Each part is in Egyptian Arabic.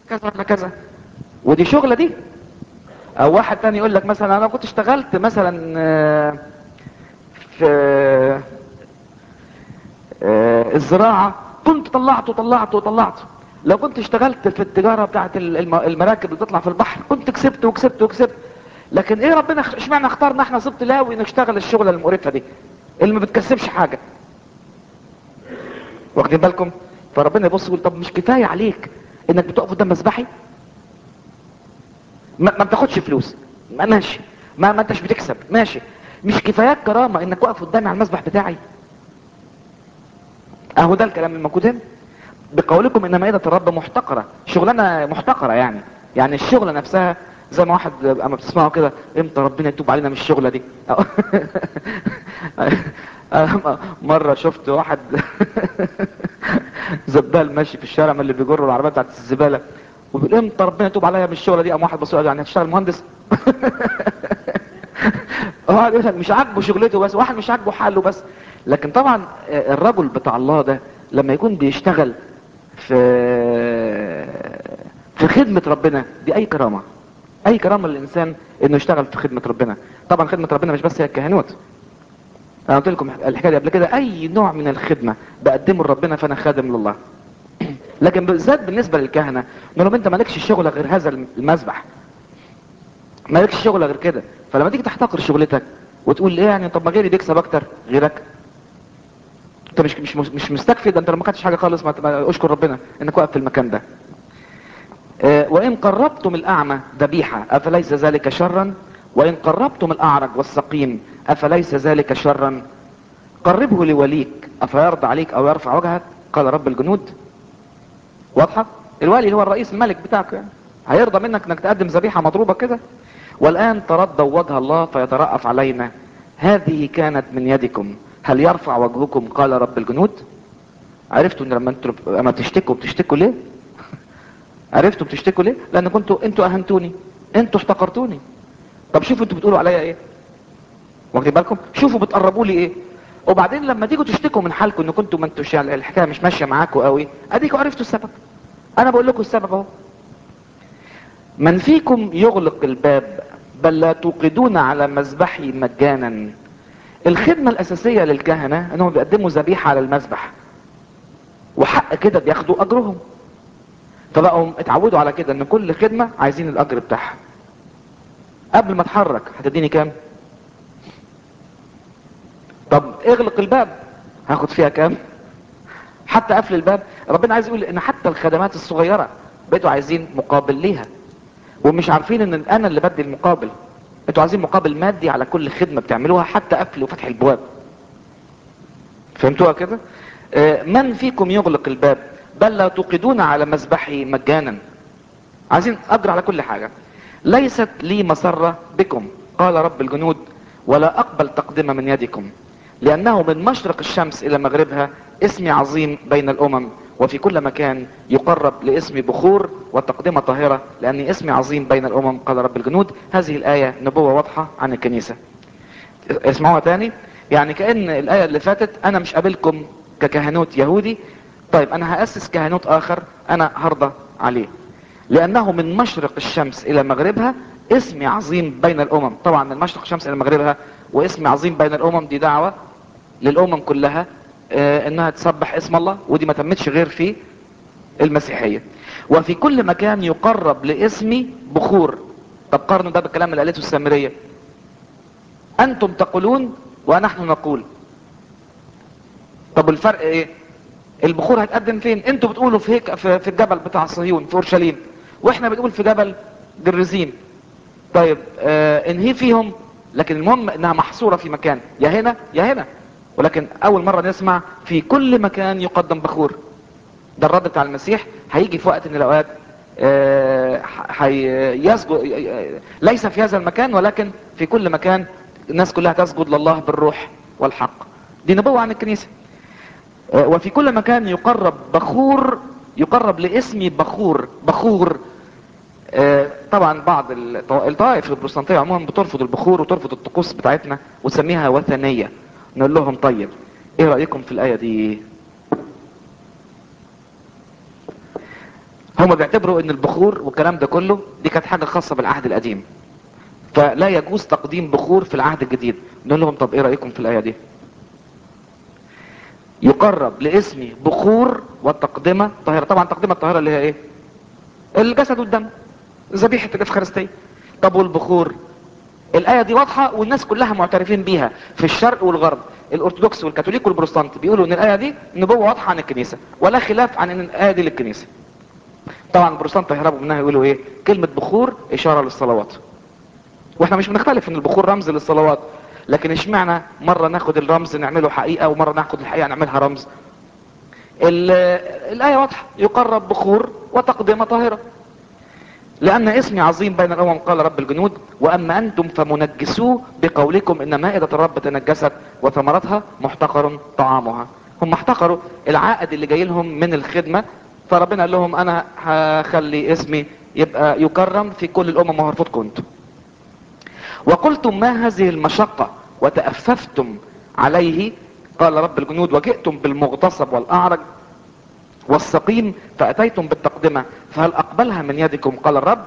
كذا ولا كذا ودي شغلة دي او واحد تاني يقول لك مثلا انا كنت اشتغلت مثلا آه، في آه، الزراعة كنت طلعت وطلعت وطلعت لو كنت اشتغلت في التجارة بتاعت الم- المراكب اللي بتطلع في البحر كنت كسبت وكسبت وكسبت لكن ايه ربنا اخ- اشمعنى اختارنا احنا سبط لاوي نشتغل الشغلة المقرفة دي اللي ما بتكسبش حاجة واخدين بالكم فربنا يبص يقول طب مش كفاية عليك انك بتقف قدام مذبحي ما, ما بتاخدش فلوس ما ماشي ما, ما انتش بتكسب ماشي مش كفاياك كرامة انك واقف قدامي على المذبح بتاعي اهو ده الكلام الموجود هنا بقولكم ان مائدة الرب محتقرة شغلانة محتقرة يعني يعني الشغلة نفسها زي ما واحد اما بتسمعه كده امتى ربنا يتوب علينا من الشغلة دي أنا مرة شفت واحد زبال ماشي في الشارع من اللي بيجروا العربية بتاعت الزبالة وبيقول امتى ربنا يتوب عليا من الشغلة دي قام واحد بص له قال يعني هتشتغل مهندس هو يقول لك مش عاجبه شغلته بس واحد مش عاجبه حاله بس لكن طبعا آه، الرجل بتاع الله ده لما يكون بيشتغل في في خدمة ربنا دي اي كرامة اي كرامة للانسان انه يشتغل في خدمة ربنا طبعا خدمة ربنا مش بس هي الكهنوت انا قلت لكم الحكاية دي قبل كده اي نوع من الخدمة بقدمه لربنا فانا خادم لله لكن بالذات بالنسبة للكهنة نقول لهم انت مالكش شغل غير هذا المذبح مالكش شغل غير كده فلما تيجي تحتقر شغلتك وتقول ايه يعني طب ما غيري بيكسب اكتر غيرك انت مش مش مش مستكفي ده انت لو ما خدتش حاجه خالص ما ما- اشكر ربنا انك واقف في المكان ده آه، وان قربتم الاعمى ذبيحه افليس ذلك شرا وان قربتم الاعرج والسقيم افليس ذلك شرا قربه لوليك افيرضى عليك او يرفع وجهك قال رب الجنود واضحه الولي هو الرئيس الملك بتاعك يعني هيرضى منك انك تقدم ذبيحه مضروبه كده والان تردوا وجه الله فيترأف علينا هذه كانت من يدكم هل يرفع وجهكم قال رب الجنود عرفتوا ان لما انتوا لما بتشتكوا بتشتكوا ليه عرفتوا بتشتكوا ليه لان كنتوا انتوا اهنتوني انتوا احتقرتوني طب شوفوا انتوا بتقولوا عليا ايه واخدين بالكم شوفوا بتقربوا لي ايه وبعدين لما تيجوا تشتكوا من حالكم ان كنتوا ما انتوش يعني الحكايه مش ماشيه معاكم قوي اديكوا عرفتوا السبب انا بقول لكم السبب اهو من فيكم يغلق الباب بل لا توقدون على مذبحي مجانا الخدمة الأساسية للكهنة أنهم بيقدموا ذبيحة على المذبح وحق كده بياخدوا أجرهم فبقوا اتعودوا على كده أن كل خدمة عايزين الأجر بتاعها قبل ما اتحرك هتديني كام طب اغلق الباب هاخد فيها كام حتى قفل الباب ربنا عايز يقول ان حتى الخدمات الصغيرة بقيتوا عايزين مقابل ليها ومش عارفين ان انا اللي بدي المقابل انتوا عايزين مقابل مادي على كل خدمة بتعملوها حتى قفل وفتح البواب فهمتوها كده آه، من فيكم يغلق الباب بل لا توقدون على مذبحي مجانا عايزين اجر على كل حاجة ليست لي مسرة بكم قال رب الجنود ولا اقبل تقدمة من يدكم لانه من مشرق الشمس الى مغربها اسمي عظيم بين الامم وفي كل مكان يقرب لاسمي بخور وتقدمة طاهرة لاني اسمي عظيم بين الامم قال رب الجنود هذه الاية نبوة واضحة عن الكنيسة اسمعوها تاني يعني كأن الآية اللي فاتت أنا مش قابلكم ككهنوت يهودي طيب أنا هأسس كهنوت آخر أنا هرضى عليه لأنه من مشرق الشمس إلى مغربها اسمي عظيم بين الأمم طبعا من مشرق الشمس إلى مغربها واسمي عظيم بين الأمم دي دعوة للأمم كلها آه إنها تسبح اسم الله ودي ما تمتش غير في المسيحية وفي كل مكان يقرب لاسمي بخور طب قارنوا ده بالكلام اللي قالته السامرية انتم تقولون ونحن نقول طب الفرق ايه البخور هيتقدم فين انتوا بتقولوا في هيك في في الجبل بتاع صهيون في اورشليم واحنا بنقول في جبل جرزين طيب آه انهي فيهم لكن المهم انها محصورة في مكان يا هنا يا هنا ولكن اول مرة نسمع في كل مكان يقدم بخور ده الرد بتاع المسيح هيجي في وقت من الاوقات آه، هي- يسجد ليس في هذا المكان ولكن في كل مكان الناس كلها تسجد لله بالروح والحق دي نبوة عن الكنيسة آه، وفي كل مكان يقرب بخور يقرب لاسمي بخور بخور آه، طبعا بعض الطوا- الطوائف البروتستانتية عموما بترفض البخور وترفض الطقوس بتاعتنا وتسميها وثنية نقول لهم طيب ايه رأيكم في الآية دي هم بيعتبروا ان البخور والكلام ده كله دي كانت حاجة خاصة بالعهد القديم فلا يجوز تقديم بخور في العهد الجديد نقول لهم طب ايه رأيكم في الآية دي يقرب لاسمي بخور والتقدمة طاهرة طبعا تقدمة الطاهرة اللي هي ايه الجسد والدم ذبيحة الافخارستية طب والبخور الآية دي واضحة والناس كلها معترفين بيها في الشرق والغرب الأرثوذكس والكاثوليك والبروتستانت بيقولوا إن الآية دي نبوة واضحة عن الكنيسة ولا خلاف عن إن الآية دي للكنيسة طبعا البروتستانت هيهربوا منها يقولوا إيه كلمة بخور إشارة للصلوات واحنا مش بنختلف ان البخور رمز للصلوات لكن اشمعنى مرة ناخد الرمز نعمله حقيقة ومرة ناخد الحقيقة نعملها رمز ال- الآية واضحة يقرب بخور وتقدمة طاهرة لأن اسمي عظيم بين الأمم قال رب الجنود وأما أنتم فمنجسوه بقولكم إن مائدة الرب تنجست وثمرتها محتقر طعامها هم احتقروا العائد اللي جاي لهم من الخدمة فربنا قال لهم أنا هخلي اسمي يبقى يكرم في كل الأمم وهرفضكم انتم وقلتم ما هذه المشقة وتأففتم عليه قال رب الجنود وجئتم بالمغتصب والأعرج والسقيم فأتيتم بالتقدمة فهل أقبلها من يدكم قال الرب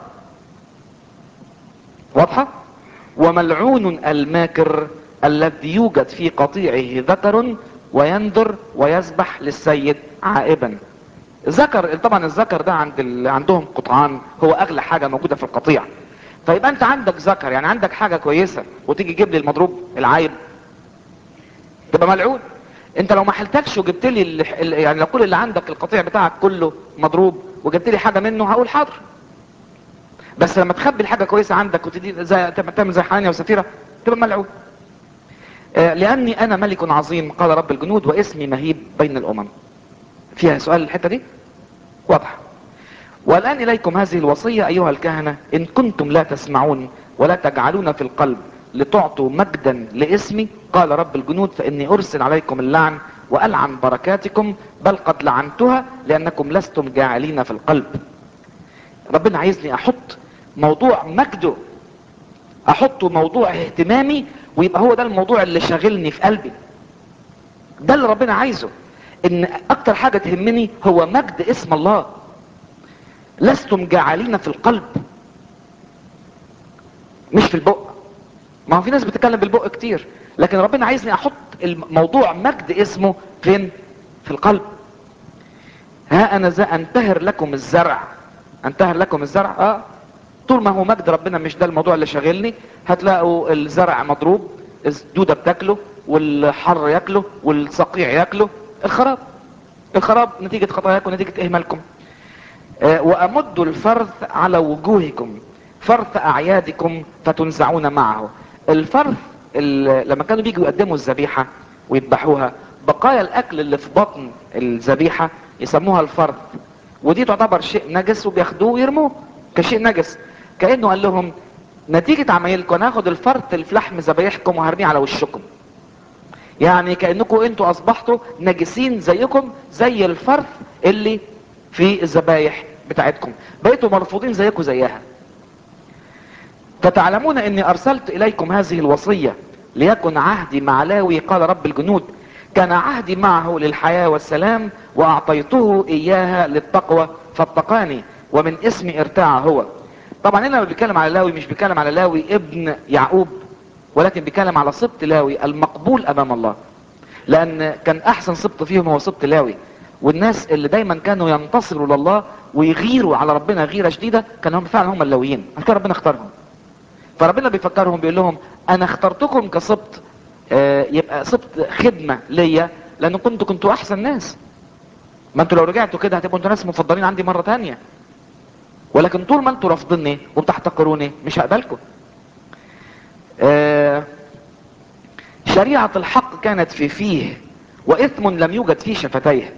واضحة وملعون الماكر الذي يوجد في قطيعه ذكر وينذر ويذبح للسيد عائبا ذكر طبعا الذكر ده عند ال... عندهم قطعان هو اغلى حاجة موجودة في القطيع فيبقى انت عندك ذكر يعني عندك حاجة كويسة وتيجي تجيب لي المضروب العايب تبقى ملعون انت لو ما حلتكش وجبت لي ال... ال- يعني لو كل اللي عندك القطيع بتاعك كله مضروب وجبت لي حاجة منه هقول حاضر بس لما تخبي الحاجة كويسة عندك وتدي زي تعمل زي حنانيا وسفيرة تبقى ملعون آه، لاني انا ملك عظيم قال رب الجنود واسمي مهيب بين الامم فيها سؤال الحتة دي واضح والآن إليكم هذه الوصية أيها الكهنة إن كنتم لا تسمعون ولا تجعلون في القلب لتعطوا مجدا لاسمي قال رب الجنود فإني أرسل عليكم اللعن وألعن بركاتكم بل قد لعنتها لأنكم لستم جاعلين في القلب ربنا عايزني أحط موضوع مجده أحطه موضوع اهتمامي ويبقى هو ده الموضوع اللي شاغلني في قلبي ده اللي ربنا عايزه ان اكتر حاجة تهمني هو مجد اسم الله لستم جاعلين في القلب مش في البق ما هو في ناس بتتكلم بالبق كتير لكن ربنا عايزني احط الموضوع مجد اسمه فين في القلب ها انا ذا انتهر لكم الزرع انتهر لكم الزرع اه طول ما هو مجد ربنا مش ده الموضوع اللي شاغلني هتلاقوا الزرع مضروب الدودة بتاكله والحر ياكله والصقيع ياكله الخراب الخراب نتيجة خطاياكم نتيجة اهمالكم آه، وامد الفرث على وجوهكم فرث اعيادكم فتنزعون معه الفرث ال- لما كانوا بيجوا يقدموا الذبيحة ويذبحوها بقايا الاكل اللي في بطن الذبيحة يسموها الفرث ودي تعتبر شيء نجس وبياخدوه ويرموه كشيء نجس كأنه قال لهم نتيجة عمايلكم انا هاخد الفرث اللي في لحم ذبايحكم وهرميه على وشكم يعني كأنكم انتوا اصبحتوا نجسين زيكم زي الفرث اللي في الذبايح بتاعتكم بقيتوا مرفوضين زيكم زيها فتعلمون اني ارسلت اليكم هذه الوصية ليكن عهدي مع لاوي قال رب الجنود كان عهدي معه للحياة والسلام واعطيته اياها للتقوى فاتقاني ومن اسمي ارتاع هو طبعا هنا لما بيتكلم على لاوي مش بيتكلم على لاوي ابن يعقوب ولكن بيتكلم على سبط لاوي المقبول امام الله لان كان احسن سبط فيهم هو سبط لاوي والناس اللي دايما كانوا ينتصروا لله ويغيروا على ربنا غيرة شديدة كانوا هم فعلا هم اللاويين عشان كده ربنا اختارهم فربنا بيفكرهم بيقول لهم انا اخترتكم كسبط آه، يبقى سبط خدمة ليا لان كنتوا كنتوا احسن ناس ما انتوا لو رجعتوا كده هتبقوا انتوا ناس مفضلين عندي مرة تانية ولكن طول ما انتوا رافضيني وبتحتقروني مش هقبلكم آه، شريعة الحق كانت في فيه واثم لم يوجد في شفتيه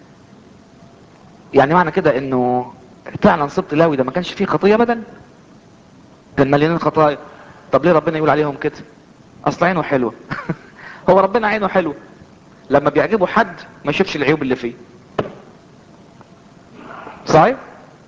يعني معنى كده انه فعلا سبط لاوي ده ما كانش فيه خطية ابدا كان مليانين خطايا طب ليه ربنا يقول عليهم كده اصل عينه حلوة هو ربنا عينه حلو لما بيعجبه حد ما يشوفش العيوب اللي فيه صحيح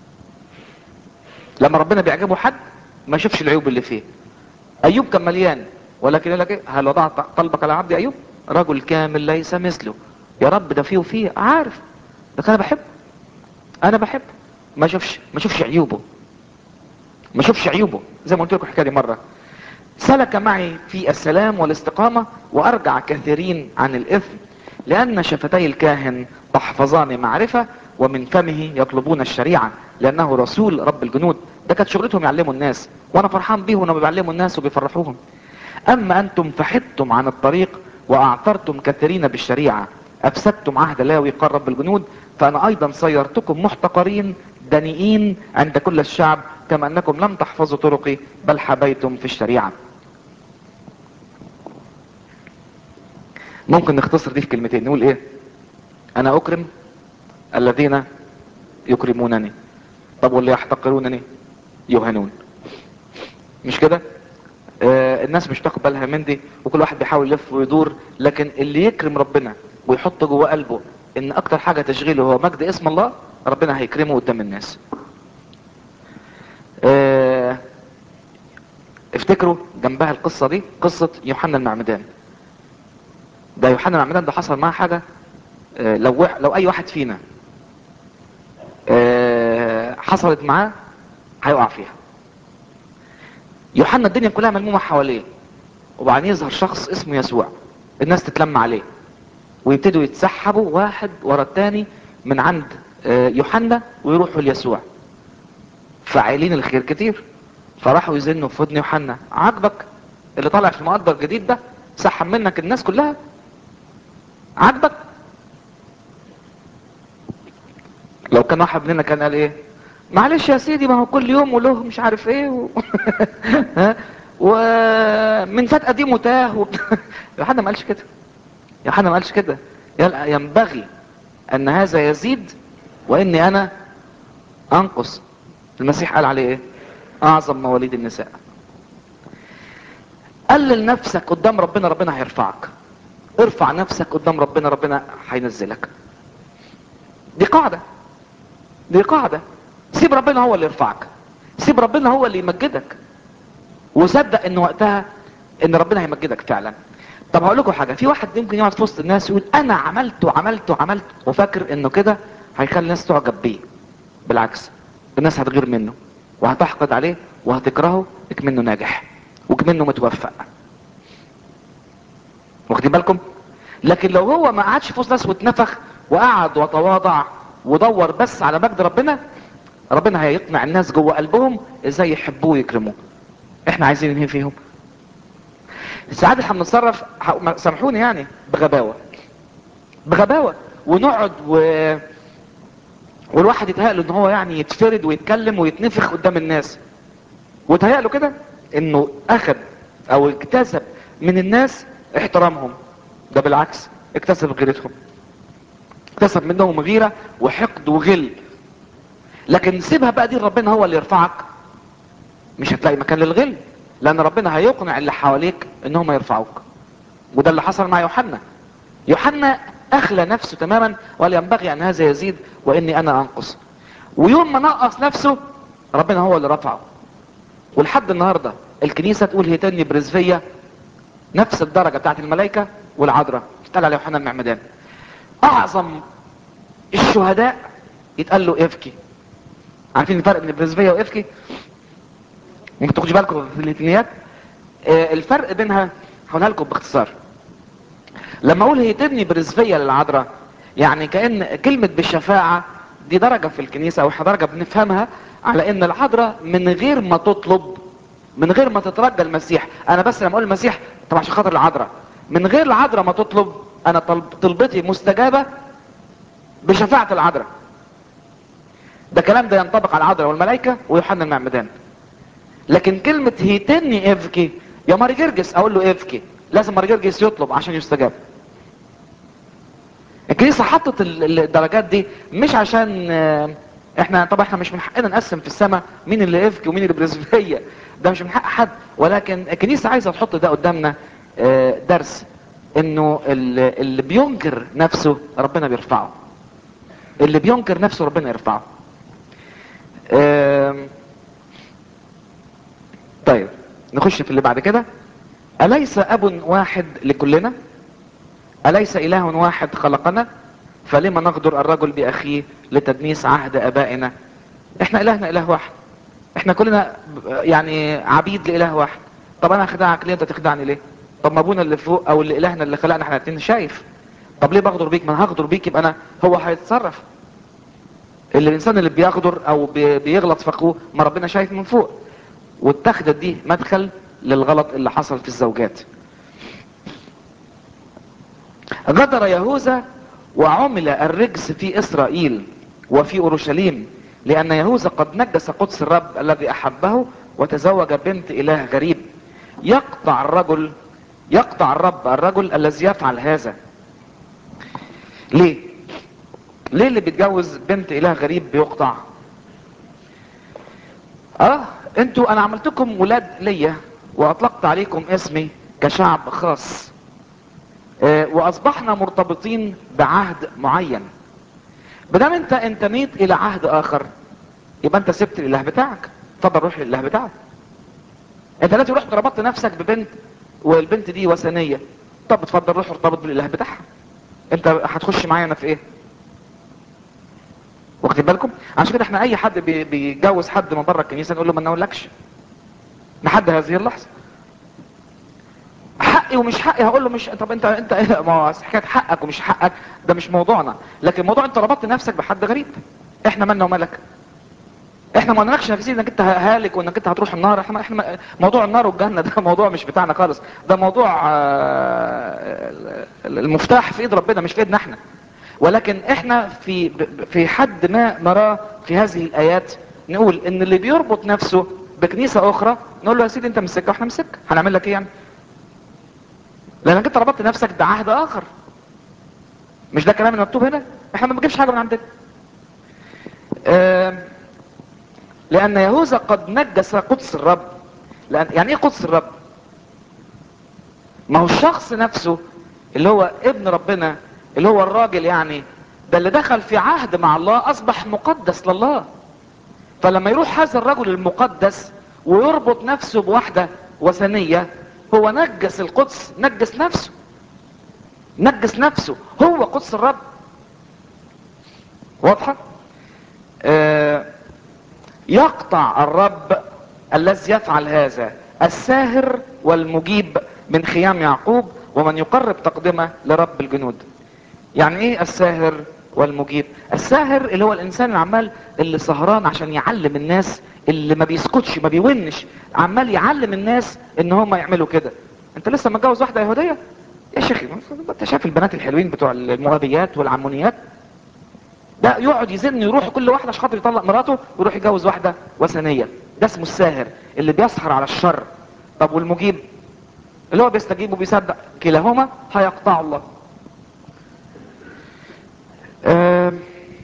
لما ربنا بيعجبه حد ما يشوفش العيوب اللي فيه ايوب كان مليان ولكن يقول لك ايه هل وضعت قلبك على عبد ايوب رجل كامل ليس مثله يا رب ده فيه وفيه عارف لكن انا بحبه انا بحبه ما شوفش ما شوفش عيوبه ما شوفش عيوبه زي ما قلت لكم الحكايه دي مره سلك معي في السلام والاستقامه وارجع كثيرين عن الاثم لان شفتي الكاهن تحفظان معرفه ومن فمه يطلبون الشريعه لانه رسول رب الجنود ده كانت شغلتهم يعلموا الناس وانا فرحان بيهم انهم بيعلموا الناس وبيفرحوهم اما انتم فحدتم عن الطريق واعثرتم كثيرين بالشريعه افسدتم عهد لاوي قال رب الجنود فانا ايضا صيرتكم محتقرين دنيئين عند كل الشعب كما انكم لم تحفظوا طرقي بل حبيتم في الشريعه ممكن نختصر دي في كلمتين نقول ايه انا اكرم الذين يكرمونني طب واللي يحتقرونني يهانون مش كده آه الناس مش تاخد بالها من دي وكل واحد بيحاول يلف ويدور لكن اللي يكرم ربنا ويحط جوه قلبه ان اكتر حاجه تشغيله هو مجد اسم الله ربنا هيكرمه قدام الناس آه افتكروا جنبها القصه دي قصه يوحنا المعمدان ده يوحنا المعمدان ده حصل معاه حاجه آه لو وح- لو اي واحد فينا آه حصلت معاه هيقع فيها يوحنا الدنيا كلها ملمومه حواليه وبعدين يظهر شخص اسمه يسوع الناس تتلم عليه ويبتدوا يتسحبوا واحد ورا التاني من عند آه، يوحنا ويروحوا ليسوع فعايلين الخير كتير فراحوا يزنوا في ودن يوحنا عاجبك اللي طالع في المقدر الجديد ده سحب منك الناس كلها عاجبك لو كان واحد مننا كان قال ايه معلش يا سيدي ما هو كل يوم وله مش عارف ايه و... ها ومن فات قديم وتاه و... يوحنا ما قالش كده يوحنا ما قالش كده يل- ينبغي ان هذا يزيد واني انا انقص المسيح قال عليه ايه اعظم مواليد النساء قلل نفسك قدام ربنا ربنا هيرفعك ارفع نفسك قدام ربنا ربنا هينزلك دي قاعدة دي قاعدة سيب ربنا هو اللي يرفعك سيب ربنا هو اللي يمجدك وصدق ان وقتها ان ربنا هيمجدك فعلا طب هقول لكم حاجه في واحد يمكن يقعد في وسط الناس يقول انا عملت وعملت وعملت وفاكر انه كده هيخلي الناس تعجب بيه بالعكس الناس هتغير منه وهتحقد عليه وهتكرهه اكمنه ناجح وكمنه متوفق واخدين بالكم لكن لو هو ما قعدش في وسط ناس واتنفخ وقعد وتواضع ودور بس على مجد ربنا ربنا هيقنع الناس جوه قلبهم ازاي يحبوه ويكرموه احنا عايزين ننهي فيهم ساعات احنا بنتصرف ح- سامحوني يعني بغباوه بغباوه ونقعد و والواحد يتهيأ له ان هو يعني يتفرد ويتكلم ويتنفخ قدام الناس وتهيأ له كده انه اخذ او اكتسب من الناس احترامهم ده بالعكس اكتسب غيرتهم اكتسب منهم غيرة وحقد وغل لكن سيبها بقى دي ربنا هو اللي يرفعك مش هتلاقي مكان للغل لان ربنا هيقنع اللي حواليك ان هم يرفعوك وده اللي حصل مع يوحنا يوحنا اخلى نفسه تماما وقال ينبغي ان هذا يزيد واني انا انقص ويوم ما نقص نفسه ربنا هو اللي رفعه ولحد النهارده الكنيسه تقول هيتني برزفيه نفس الدرجه بتاعت الملائكه والعذراء تتقال على يوحنا المعمدان اعظم الشهداء يتقال له افكي عارفين الفرق بين برزفيه وافكي ممكن تاخدوا بالكم في الاثنيات آه، الفرق بينها هقولها لكم باختصار لما اقول هي تبني برزفيه للعذراء يعني كان كلمه بالشفاعه دي درجه في الكنيسه او احنا درجه بنفهمها على ان العذراء من غير ما تطلب من غير ما تترجى المسيح انا بس لما اقول المسيح طبعا عشان خاطر العذراء من غير العذراء ما تطلب انا طلب طلبتي مستجابه بشفاعه العذراء ده كلام ده ينطبق على العذراء والملائكه ويوحنا المعمدان لكن كلمة هيتني افكي يا ماري جرجس اقول له افكي لازم ماري جرجس يطلب عشان يستجاب الكنيسة حطت ال- ال- الدرجات دي مش عشان آه، احنا طبعا احنا مش من حقنا نقسم في السماء مين اللي افكي ومين اللي برزفية ده مش من حق حد ولكن الكنيسة عايزة تحط ده قدامنا آه، درس انه ال- اللي بينكر نفسه ربنا بيرفعه اللي بينكر نفسه ربنا يرفعه آم، طيب نخش في اللي بعد كده أليس أب واحد لكلنا أليس إله واحد خلقنا فلما نغدر الرجل بأخيه لتدنيس عهد أبائنا احنا الهنا اله واحد احنا كلنا يعني عبيد لاله واحد طب انا اخدعك ليه انت تخدعني ليه طب ما ابونا اللي فوق او اللي الهنا اللي خلقنا احنا الاتنين شايف طب ليه بغدر بيك ما انا هغدر بيك يبقى انا هو هيتصرف اللي الانسان اللي بيغدر او بي- بيغلط في اخوه ما ربنا شايف من فوق واتخذت دي مدخل للغلط اللي حصل في الزوجات غدر يهوذا وعمل الرجس في اسرائيل وفي اورشليم لان يهوذا قد نجس قدس الرب الذي احبه وتزوج بنت اله غريب يقطع الرجل يقطع الرب الرجل الذي يفعل هذا ليه ليه اللي بيتجوز بنت اله غريب بيقطع اه انتوا انا عملتكم ولاد ليا واطلقت عليكم اسمي كشعب خاص آه واصبحنا مرتبطين بعهد معين بدام انت انتميت الى عهد اخر يبقى انت سبت الاله بتاعك اتفضل روح للاله بتاعك انت دلوقتي رحت ربطت نفسك ببنت والبنت دي وثنيه طب اتفضل روح ارتبط بالاله بتاعها انت هتخش معايا انا في ايه واخدين بالكم عشان كده احنا اي حد بي- بيتجوز حد من بره الكنيسه نقول له ما نقولكش لحد هذه اللحظه حقي ومش حقي هقول له مش طب انت انت ما هو حكايه حقك ومش حقك ده مش موضوعنا لكن موضوع انت ربطت نفسك بحد غريب احنا مالنا ومالك احنا ما قلناكش يا سيدي انك انت هالك وانك انت هتروح النار احنا احنا موضوع النار والجنه ده موضوع مش بتاعنا خالص ده موضوع آه، المفتاح في ايد ربنا مش في ايدنا احنا ولكن احنا في في حد ما نراه في هذه الايات نقول ان اللي بيربط نفسه بكنيسه اخرى نقول له يا سيدي انت من السكه واحنا من السكه هنعمل لك ايه يعني لانك انت ربطت نفسك بعهد اخر مش ده الكلام المكتوب هنا احنا ما بنجيبش حاجه من عندنا آم، لان يهوذا قد نجس قدس الرب لأن يعني ايه قدس الرب ما هو الشخص نفسه اللي هو ابن ربنا اللي هو الراجل يعني ده اللي دخل في عهد مع الله اصبح مقدس لله فلما يروح هذا الرجل المقدس ويربط نفسه بواحدة وثنية هو نجس القدس نجس نفسه نجس نفسه هو قدس الرب واضحة آه يقطع الرب الذي يفعل هذا الساهر والمجيب من خيام يعقوب ومن يقرب تقدمه لرب الجنود يعني ايه الساهر والمجيب الساهر اللي هو الانسان اللي عمال اللي سهران عشان يعلم الناس اللي ما بيسكتش ما بيونش عمال يعلم الناس ان هم يعملوا كده انت لسه متجوز واحده يهوديه يا شيخي انت شايف البنات الحلوين بتوع المؤابيات والعمونيات ده يقعد يزن يروح كل واحده عشان خاطر يطلق مراته ويروح يتجوز واحده وثنيه ده اسمه الساهر اللي بيسهر على الشر طب والمجيب اللي هو بيستجيب وبيصدق كلاهما هيقطع الله آم،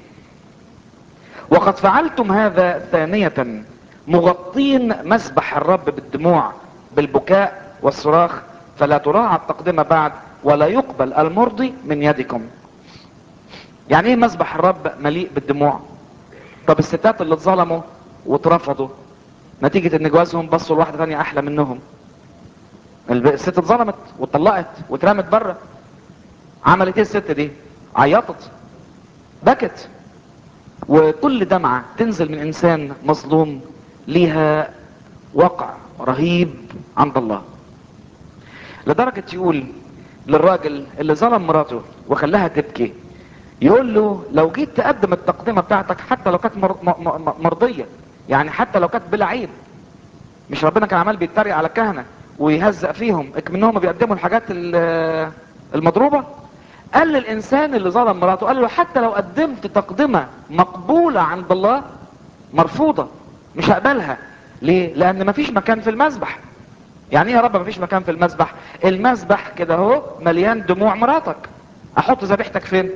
وقد فعلتم هذا ثانية مغطين مسبح الرب بالدموع بالبكاء والصراخ فلا تراعى التقدمة بعد ولا يقبل المرضي من يدكم يعني ايه مسبح الرب مليء بالدموع طب الستات اللي اتظلموا واترفضوا نتيجة ان جوازهم بصوا لواحدة تانية احلى منهم الب- الست اتظلمت واتطلقت واترمت بره عملت ايه الست دي عيطت بكت وكل دمعة تنزل من انسان مظلوم ليها وقع رهيب عند الله لدرجة يقول للراجل اللي ظلم مراته وخلاها تبكي يقول له لو جيت تقدم التقدمة بتاعتك حتى لو كانت مر- م- م- مرضية يعني حتى لو كانت بلا عيب مش ربنا كان عمال بيتريق على الكهنة ويهزق فيهم اكمنهم بيقدموا الحاجات ال- المضروبة قال للانسان اللي ظلم مراته قال له حتى لو قدمت تقدمة مقبولة عند الله مرفوضة مش هقبلها ليه لان مفيش مكان في المذبح يعني ايه يا رب مفيش مكان في المذبح المذبح كده اهو مليان دموع مراتك احط ذبيحتك فين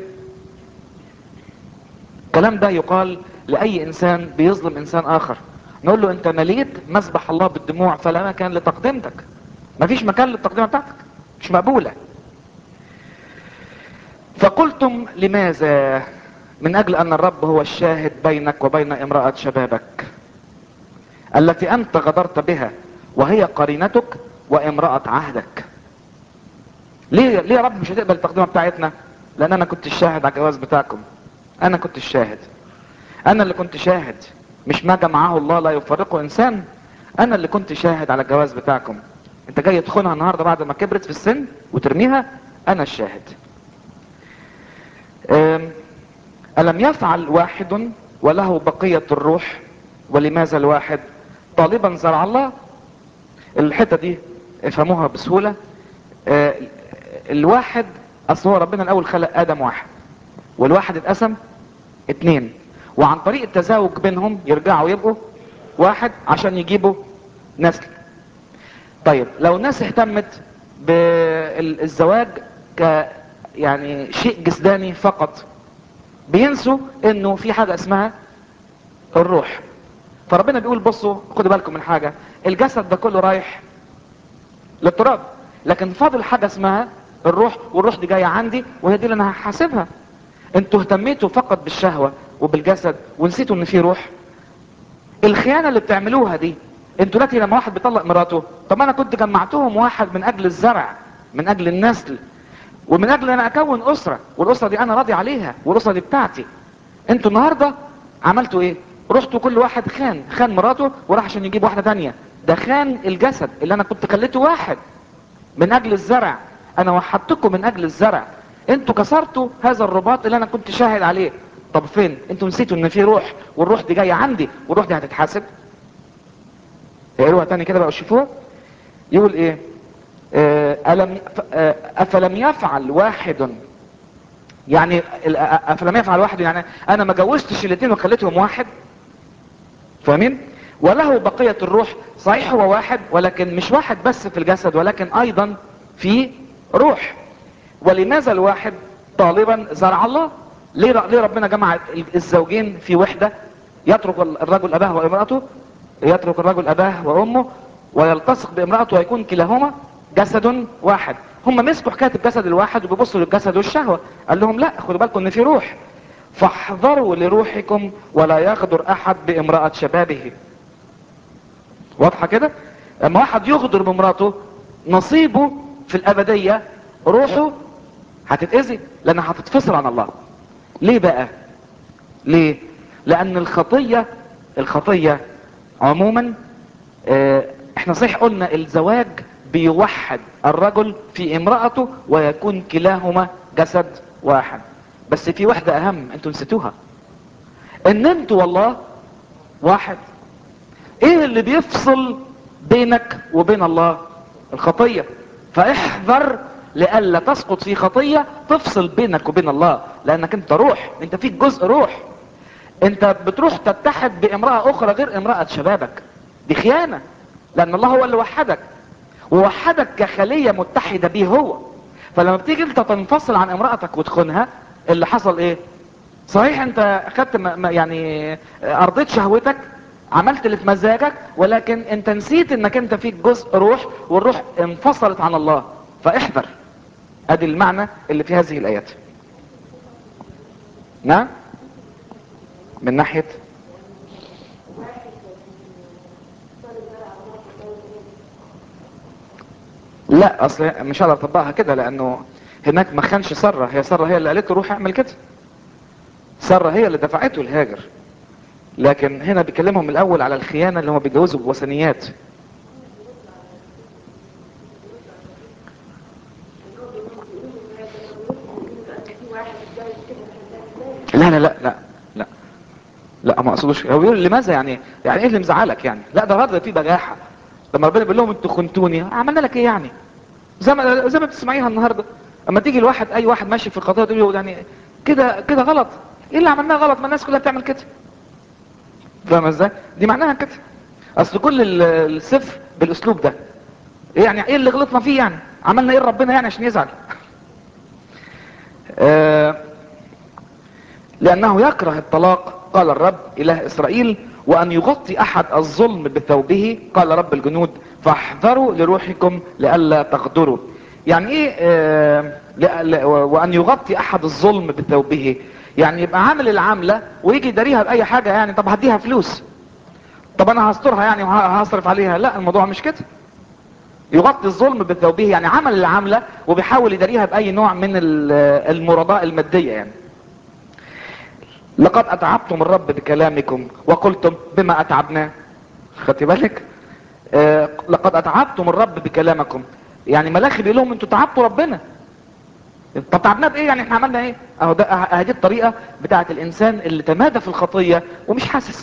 الكلام ده يقال لاي انسان بيظلم انسان اخر نقول له انت مليت مسبح الله بالدموع فلا مكان لتقدمتك مفيش مكان للتقدمه بتاعتك مش مقبوله فقلتم لماذا من اجل ان الرب هو الشاهد بينك وبين امراه شبابك التي انت غدرت بها وهي قرينتك وامراه عهدك ليه ليه يا رب مش هتقبل التقدمه بتاعتنا لان انا كنت الشاهد على الجواز بتاعكم انا كنت الشاهد انا اللي كنت شاهد مش ما جمعه الله لا يفرقه انسان انا اللي كنت شاهد على الجواز بتاعكم انت جاي تخونها النهارده بعد ما كبرت في السن وترميها انا الشاهد أم، الم يفعل واحد وله بقية الروح ولماذا الواحد طالبا زرع الله الحتة دي افهموها بسهولة أه، الواحد اصل هو ربنا الاول خلق ادم واحد والواحد اتقسم اتنين وعن طريق التزاوج بينهم يرجعوا يبقوا واحد عشان يجيبوا نسل طيب لو الناس اهتمت بالزواج ك يعني شيء جسداني فقط بينسوا انه في حاجة اسمها الروح فربنا بيقول بصوا خدوا بالكم من حاجة الجسد ده كله رايح للتراب لكن فاضل حاجة اسمها الروح والروح دي جاية عندي وهي دي اللي انا هحاسبها انتوا اهتميتوا فقط بالشهوة وبالجسد ونسيتوا ان في روح الخيانة اللي بتعملوها دي انتوا دلوقتي لما واحد بيطلق مراته طب انا كنت جمعتهم واحد من اجل الزرع من اجل النسل ومن اجل ان انا اكون اسرة والاسرة دي انا راضي عليها والاسرة دي بتاعتي انتوا النهاردة عملتوا ايه رحتوا كل واحد خان خان مراته وراح عشان يجيب واحدة تانية ده خان الجسد اللي انا كنت خليته واحد من اجل الزرع انا وحدتكم من اجل الزرع انتوا كسرتوا هذا الرباط اللي انا كنت شاهد عليه طب فين انتوا نسيتوا ان في روح والروح دي جايه عندي والروح دي هتتحاسب اقروها تاني كده بقى شوفوها يقول ايه آه، ألم آه، افلم يفعل واحد يعني ال- افلم يفعل واحد يعني انا ما جوزتش الاثنين وخليتهم واحد فاهمين وله بقية الروح صحيح هو واحد ولكن مش واحد بس في الجسد ولكن ايضا في روح ولماذا الواحد طالبا زرع الله ليه ر- ليه ربنا جمع الزوجين في وحدة يترك الرجل اباه وامرأته يترك الرجل اباه وامه ويلتصق بامرأته ويكون كلاهما جسد واحد هم مسكوا حكاية الجسد الواحد وبيبصوا للجسد والشهوة قال لهم لا خدوا بالكم ان في روح فاحذروا لروحكم ولا يغدر احد بامرأة شبابه واضحة كده لما واحد يغدر بمراته نصيبه في الابدية روحه هتتأذي لانها هتتفصل عن الله ليه بقى ليه لان الخطية الخطية عموما آه، احنا صحيح قلنا الزواج بيوحد الرجل في امرأته ويكون كلاهما جسد واحد بس في واحدة اهم انتوا نسيتوها ان انتوا والله واحد ايه اللي بيفصل بينك وبين الله الخطية فاحذر لئلا تسقط في خطية تفصل بينك وبين الله لانك انت روح انت فيك جزء روح انت بتروح تتحد بامرأة اخرى غير امرأة شبابك دي خيانة لان الله هو اللي وحدك ووحدك كخلية متحدة بيه هو فلما بتيجي انت تنفصل عن امرأتك وتخونها اللي حصل ايه صحيح انت اخدت م- م- يعني ارضيت شهوتك عملت اللي في مزاجك ولكن انت نسيت انك انت فيك جزء روح والروح انفصلت عن الله فاحذر ادي المعنى اللي في هذه الايات نعم من ناحية لا اصل مش هقدر اطبقها كده لانه هناك ما خانش ساره هي ساره هي اللي قالت له روح اعمل كده ساره هي اللي دفعته الهاجر لكن هنا بيكلمهم من الاول على الخيانه اللي هم بيتجوزوا بوثنيات لا لا لا لا لا لا ما اقصدوش هو بيقول لماذا يعني يعني ايه اللي مزعلك يعني لا ده برضه في بجاحه لما ربنا بيقول لهم انتوا خنتوني عملنا لك ايه يعني زي ما زي ما بتسمعيها النهارده اما تيجي الواحد اي واحد ماشي في الخطيه تقول له يعني كده كده غلط ايه اللي عملناه غلط ما الناس كلها بتعمل كده فاهم ازاي دي معناها كده اصل كل ال- السفر بالاسلوب ده إيه يعني ايه اللي غلطنا فيه يعني عملنا ايه ربنا يعني عشان يزعل آه لأنه يكره الطلاق قال الرب إله إسرائيل وأن يغطي أحد الظلم بثوبه قال رب الجنود فاحذروا لروحكم لئلا تغدروا يعني إيه آه لأ- لأ- وأن يغطي أحد الظلم بثوبه يعني يبقى عامل العاملة ويجي يداريها بأي حاجة يعني طب هديها فلوس طب أنا هسترها يعني وهصرف عليها لا الموضوع مش كده يغطي الظلم بثوبه يعني عمل العاملة وبيحاول يداريها بأي نوع من ال- المرضاء المادية يعني لقد اتعبتم الرب بكلامكم وقلتم بما اتعبناه خدت بالك آه لقد اتعبتم الرب بكلامكم يعني ملاخي بيقول لهم انتوا تعبتوا ربنا طب تعبناه بايه يعني احنا عملنا ايه اهو ده اه دي الطريقه بتاعت الانسان اللي تمادى في الخطيه ومش حاسس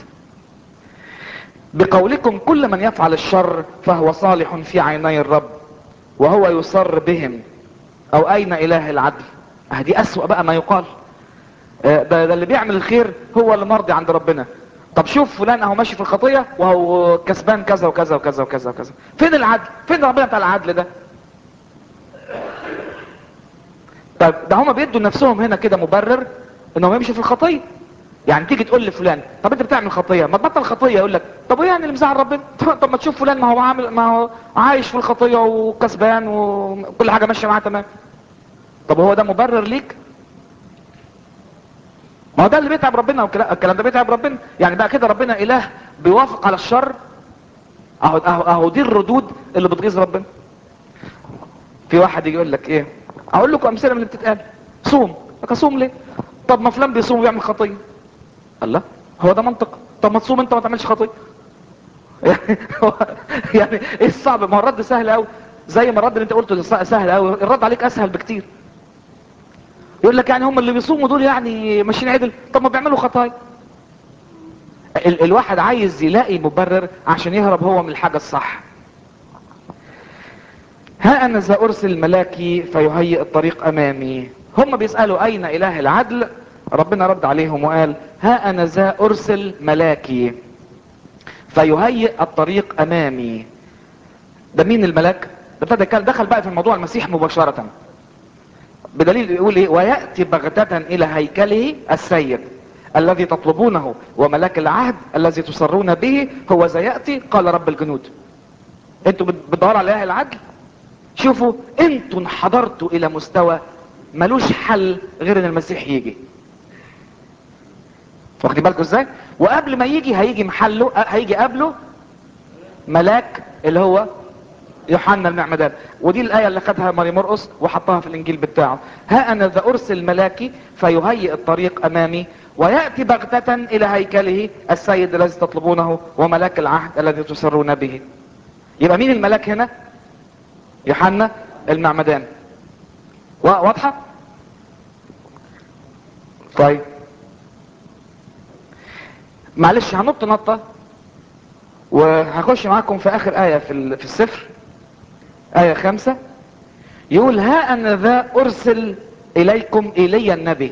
بقولكم كل من يفعل الشر فهو صالح في عيني الرب وهو يصر بهم او اين اله العدل اه دي اسوأ بقى ما يقال اه ده, ده اللي بيعمل الخير هو اللي مرضي عند ربنا طب شوف فلان اهو ماشي في الخطيه وهو كسبان كذا وكذا وكذا وكذا وكذا فين العدل فين ربنا بتاع العدل ده طيب ده هما بيدوا لنفسهم هنا كده مبرر انهم يمشي في الخطيه يعني تيجي تقول لفلان طب انت بتعمل خطيه ما تبطل خطيه يقول لك طب ايه يعني اللي مزعل ربنا طب ما تشوف فلان ما هو عامل ما هو عايش في الخطيه وكسبان وكل حاجه ماشيه معاه تمام طب هو ده مبرر ليك ما هو ده اللي بيتعب ربنا والكلام ده بيتعب ربنا يعني بقى كده ربنا اله بيوافق على الشر اهو اهو اهو دي الردود اللي بتغيظ ربنا في واحد يجي يقول لك ايه اقول لكم امثله من اللي بتتقال صوم لك اصوم ليه طب ما فلان بيصوم ويعمل خطيه الله هو ده منطق طب ما تصوم انت ما تعملش خطيه يعني يعني ايه الصعب ما هو الرد سهل قوي زي ما الرد اللي انت قلته سهل قوي الرد عليك اسهل بكتير يقول لك يعني هم اللي بيصوموا دول يعني ماشيين عدل طب ما بيعملوا خطايا ال الواحد عايز يلاقي مبرر عشان يهرب هو من الحاجه الصح ها انا ذا ارسل ملاكي فيهيئ الطريق امامي هم بيسالوا اين اله العدل ربنا رد عليهم وقال ها انا ذا ارسل ملاكي فيهيئ الطريق امامي ده مين الملاك ده ابتدى دخل بقى في الموضوع المسيح مباشره بدليل يقول ايه وياتي بغته الى هيكله السيد الذي تطلبونه وملاك العهد الذي تصرون به هو ذا ياتي قال رب الجنود انتوا بتدوروا على اله العدل شوفوا انتوا انحدرتوا الى مستوى ملوش حل غير ان المسيح يجي واخدين بالكم ازاي وقبل ما يجي هيجي محله هيجي قبله ملاك اللي هو يوحنا المعمدان ودي الايه اللي خدها ماري مرقس وحطها في الانجيل بتاعه ها انا ذا ارسل ملاكي فيهيئ الطريق امامي وياتي بغته الى هيكله السيد الذي تطلبونه وملاك العهد الذي تسرون به يبقى مين الملاك هنا يوحنا المعمدان واضحه طيب معلش هنط نطه وهخش معاكم في اخر ايه في في السفر ايه خمسة يقول ها انا ذا ارسل اليكم ايليا النبي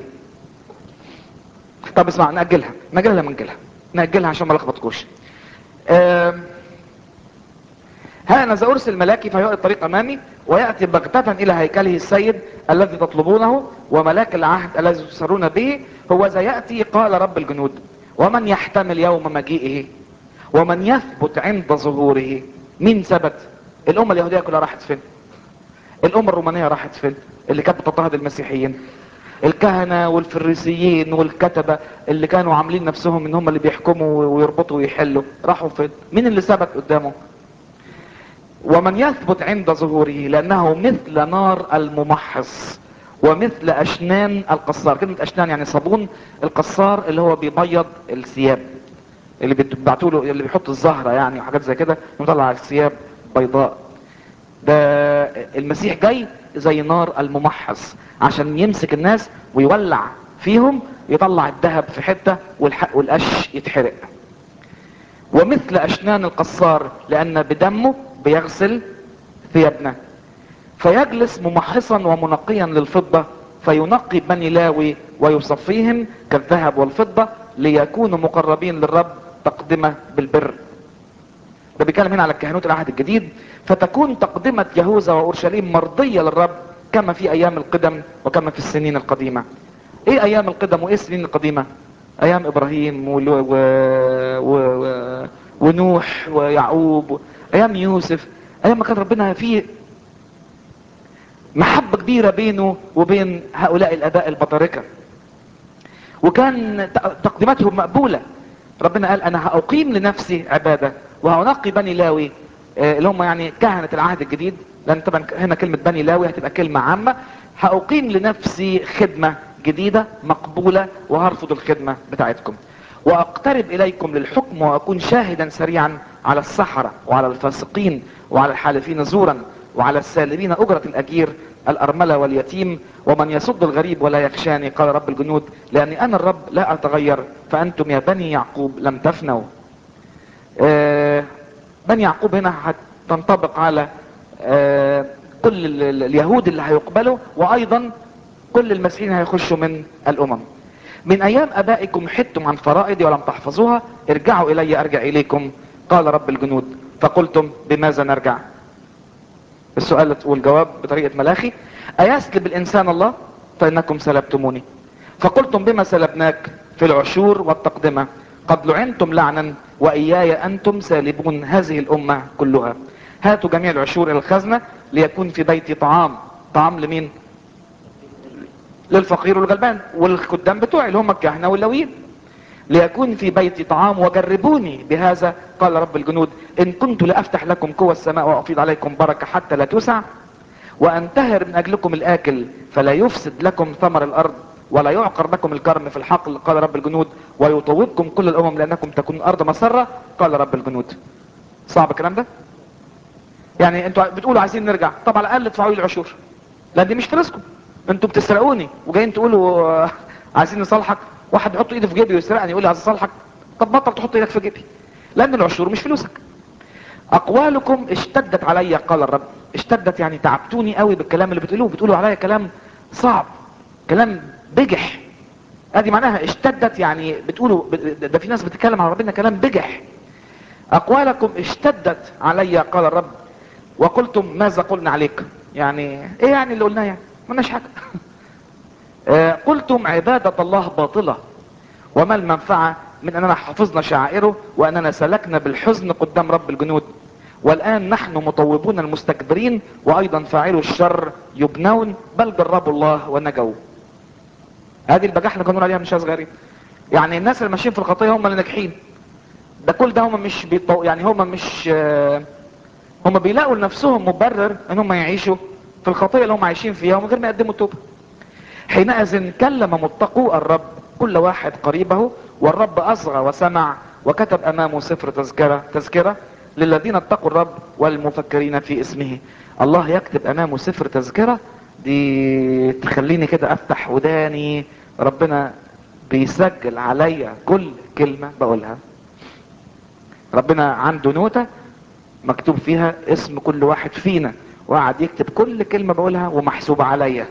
طب اسمع نأجلها نأجلها نأجلها نأجلها عشان ما لخبطكوش أه ها انا ذا ارسل ملاكي فيؤتي الطريق امامي وياتي بغتة الى هيكله السيد الذي تطلبونه وملاك العهد الذي تسرون به هو ذا ياتي قال رب الجنود ومن يحتمل يوم مجيئه ومن يثبت عند ظهوره مين ثبت الامه اليهوديه كلها راحت فين الامه الرومانيه راحت فين اللي كانت بتضطهد المسيحيين الكهنة والفريسيين والكتبة اللي كانوا عاملين نفسهم ان هم اللي بيحكموا ويربطوا ويحلوا راحوا فين مين اللي ثبت قدامه ومن يثبت عند ظهوره لانه مثل نار الممحص ومثل اشنان القصار كلمة اشنان يعني صابون القصار اللي هو بيبيض الثياب اللي بيبعتوا له اللي بيحط الزهرة يعني وحاجات زي كده يطلع الثياب بيضاء ده المسيح جاي زي نار الممحص عشان يمسك الناس ويولع فيهم يطلع الذهب في حتة والحق والقش يتحرق ومثل اشنان القصار لان بدمه بيغسل ثيابنا فيجلس ممحصا ومنقيا للفضة فينقي بني لاوي ويصفيهم كالذهب والفضة ليكونوا مقربين للرب تقدمة بالبر ده بيتكلم هنا على الكهنوت العهد الجديد فتكون تقدمة يهوذا وأورشليم مرضية للرب كما في أيام القدم وكما في السنين القديمة إيه أيام القدم وإيه السنين القديمة أيام إبراهيم و... و... و... و... ونوح ويعقوب أيام يوسف أيام ما كان ربنا فيه محبة كبيرة بينه وبين هؤلاء الآباء البطاركة وكان تقديماتهم مقبولة ربنا قال أنا هأقيم لنفسي عبادة وهنقي بني لاوي اللي هم يعني كهنة العهد الجديد لان طبعا هنا كلمة بني لاوي هتبقى كلمة عامة هأقيم لنفسي خدمة جديدة مقبولة وهرفض الخدمة بتاعتكم واقترب اليكم للحكم واكون شاهدا سريعا على السحرة وعلى الفاسقين وعلى الحالفين زورا وعلى السالبين اجرة الاجير الارملة واليتيم ومن يصد الغريب ولا يخشاني قال رب الجنود لاني انا الرب لا اتغير فانتم يا بني يعقوب لم تفنوا آه بني يعقوب هنا هتنطبق على آه كل ال- ال- اليهود اللي هيقبلوا وايضا كل المسيحيين هيخشوا من الامم من ايام ابائكم حدتم عن فرائضي ولم تحفظوها ارجعوا الي ارجع اليكم قال رب الجنود فقلتم بماذا نرجع السؤال والجواب بطريقة ملاخي ايسلب الانسان الله فانكم سلبتموني فقلتم بما سلبناك في العشور والتقدمة قد لعنتم لعنا واياي انتم سالبون هذه الامة كلها هاتوا جميع العشور الى الخزنة ليكون في بيتي طعام طعام لمين للفقير والغلبان والخدام بتوعي اللي هم الكهنة واللويين ليكون في بيتي طعام وجربوني بهذا قال رب الجنود ان كنت لافتح لكم قوى السماء وافيض عليكم بركة حتى لا تسع وانتهر من اجلكم الاكل فلا يفسد لكم ثمر الارض ولا يعقر لكم الكرم في الحقل قال رب الجنود ويطوبكم كل الامم لانكم تكونون ارض مسرة قال رب الجنود صعب الكلام ده يعني انتوا بتقولوا عايزين نرجع طب على الاقل ادفعوا لي العشور لان دي مش فلوسكم انتوا بتسرقوني وجايين تقولوا آه، عايزين نصالحك واحد بيحط ايده في جيبي ويسرقني يقول لي عايز اصالحك طب بطل تحط ايدك في جيبي لان العشور مش فلوسك اقوالكم اشتدت علي قال الرب اشتدت يعني تعبتوني قوي بالكلام اللي بتقولوه بتقولوا عليا كلام صعب كلام بجح ادي معناها اشتدت يعني بتقولوا ب- ده في ناس بتتكلم على ربنا كلام بجح اقوالكم اشتدت علي قال الرب وقلتم ماذا قلنا عليك يعني ايه يعني اللي قلناه يعني مالناش حاجه آه، قلتم عبادة الله باطلة وما المنفعة من اننا حفظنا شعائره واننا سلكنا بالحزن قدام رب الجنود والان نحن مطوبون المستكبرين وايضا فاعلوا الشر يبنون بل جربوا الله ونجوا هذه البجاحة اللي كانوا بنقول عليها من شوية صغيرين يعني الناس اللي ماشيين في الخطية هم اللي ناجحين ده كل ده هم مش بيطو... يعني هم مش آه، هم بيلاقوا لنفسهم مبرر ان هم يعيشوا في الخطية اللي هم عايشين فيها ومن غير ما يقدموا توبة حينئذ كلم متقو الرب كل واحد قريبه والرب اصغى وسمع وكتب امامه سفر تذكرة تذكرة للذين اتقوا الرب والمفكرين في اسمه الله يكتب امامه سفر تذكرة دي تخليني كده افتح وداني ربنا بيسجل عليا كل كلمة بقولها ربنا عنده نوتة مكتوب فيها اسم كل واحد فينا وقعد يكتب كل كلمة بقولها ومحسوبة عليا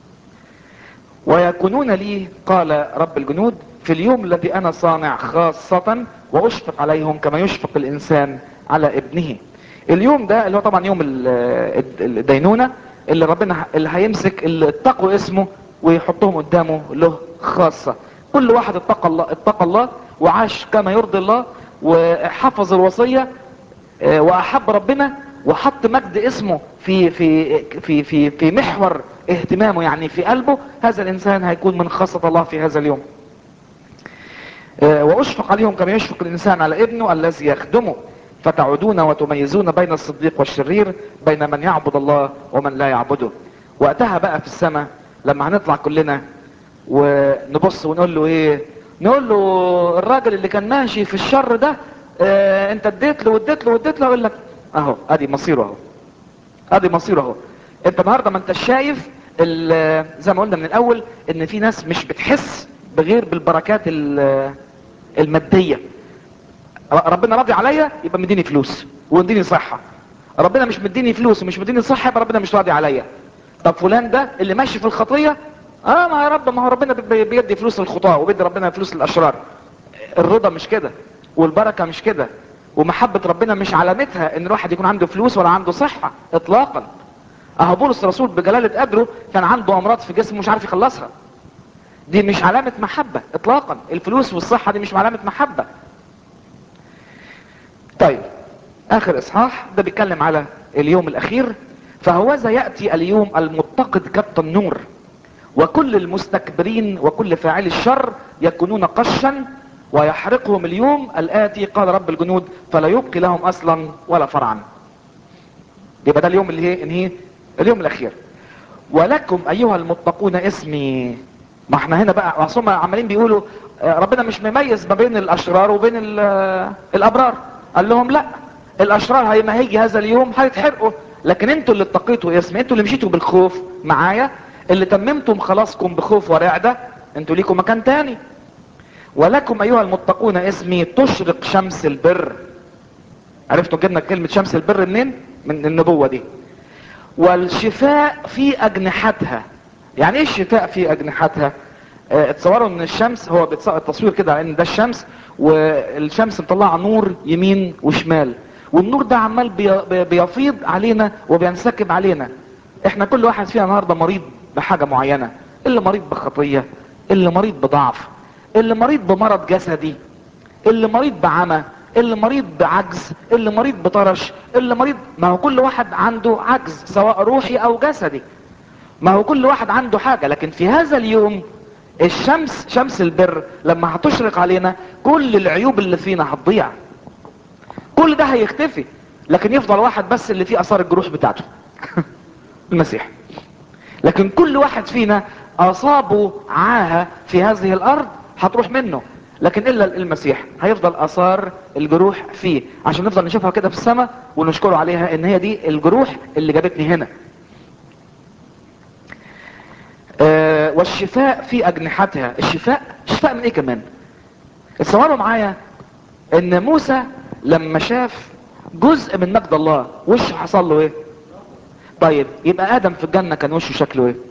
ويكونون لي قال رب الجنود في اليوم الذي انا صانع خاصة واشفق عليهم كما يشفق الانسان على ابنه اليوم ده اللي هو طبعا يوم ال- ال- الدينونة اللي ربنا ه- اللي هيمسك اللي اتقوا اسمه ويحطهم قدامه له خاصة كل واحد اتقى الله اتقى الله وعاش كما يرضي الله وحفظ الوصية آه، واحب ربنا وحط مجد اسمه في في في في في محور اهتمامه يعني في قلبه هذا الانسان هيكون من خاصة الله في هذا اليوم آه، واشفق عليهم كما يشفق الانسان على ابنه الذي يخدمه فتعودون وتميزون بين الصديق والشرير بين من يعبد الله ومن لا يعبده وقتها بقى في السماء لما هنطلع كلنا ونبص ونقول له ايه نقول له الراجل اللي كان ماشي في الشر ده اه انت اديت له واديت له واديت له يقول لك اهو ادي مصيره اهو ادي مصيره اهو انت النهارده ما انت شايف ال- زي ما قلنا من الاول ان في ناس مش بتحس بغير بالبركات ال- الماديه ربنا راضي عليا يبقى مديني فلوس ومديني صحه ربنا مش مديني فلوس ومش مديني صحه يبقى ربنا مش راضي عليا طب فلان ده اللي ماشي في الخطيه اه ما يا رب ما هو ربنا بي- بيدي فلوس للخطاه وبيدي ربنا فلوس للاشرار الرضا مش كده والبركه مش كده ومحبه ربنا مش علامتها ان الواحد يكون عنده فلوس ولا عنده صحه اطلاقا اهو بولس الرسول بجلاله قدره كان عنده امراض في جسمه مش عارف يخلصها دي مش علامه محبه اطلاقا الفلوس والصحه دي مش علامه محبه طيب اخر اصحاح ده بيتكلم على اليوم الاخير فهوذا ياتي اليوم المتقد كالتنور وكل المستكبرين وكل فاعلي الشر يكونون قشا ويحرقهم اليوم الاتي قال رب الجنود فلا يبقي لهم اصلا ولا فرعا يبقى ده اليوم اللي هي انهي اليوم الاخير ولكم ايها المتقون اسمي ما احنا هنا بقى اصل هم عمالين بيقولوا آه، ربنا مش مميز ما بين الاشرار وبين ال- آه، الابرار قال لهم لا الاشرار هي ما هيجي هذا اليوم هيتحرقوا لكن انتوا اللي اتقيتوا اسم انتوا اللي مشيتوا بالخوف معايا اللي تممتم خلاصكم بخوف ورعدة انتوا ليكم مكان تاني ولكم ايها المتقون اسمي تشرق شمس البر عرفتوا جبنا كلمة شمس البر منين من النبوة دي والشفاء في اجنحتها يعني ايه الشفاء في اجنحتها اه اتصوروا ان الشمس هو بيتصور التصوير كده على ان ده الشمس والشمس مطلعه نور يمين وشمال والنور ده عمال بي- بي- بيفيض علينا وبينسكب علينا احنا كل واحد فينا النهارده مريض بحاجه معينه اللي مريض بخطيه اللي مريض بضعف اللي مريض بمرض جسدي اللي مريض بعمى اللي مريض بعجز اللي مريض بطرش اللي مريض ما هو كل واحد عنده عجز سواء روحي او جسدي ما هو كل واحد عنده حاجة لكن في هذا اليوم الشمس شمس البر لما هتشرق علينا كل العيوب اللي فينا هتضيع كل ده هيختفي لكن يفضل واحد بس اللي فيه اثار الجروح بتاعته المسيح لكن كل واحد فينا اصابه عاهة في هذه الارض هتروح منه لكن الا المسيح هيفضل اثار الجروح فيه عشان نفضل نشوفها كده في السماء ونشكره عليها ان هي دي الجروح اللي جابتني هنا آه، والشفاء في اجنحتها الشفاء شفاء من ايه كمان اتصوروا معايا ان موسى لما شاف جزء من مجد الله وشه حصل له ايه طيب يبقى ادم في الجنة كان وشه شكله ايه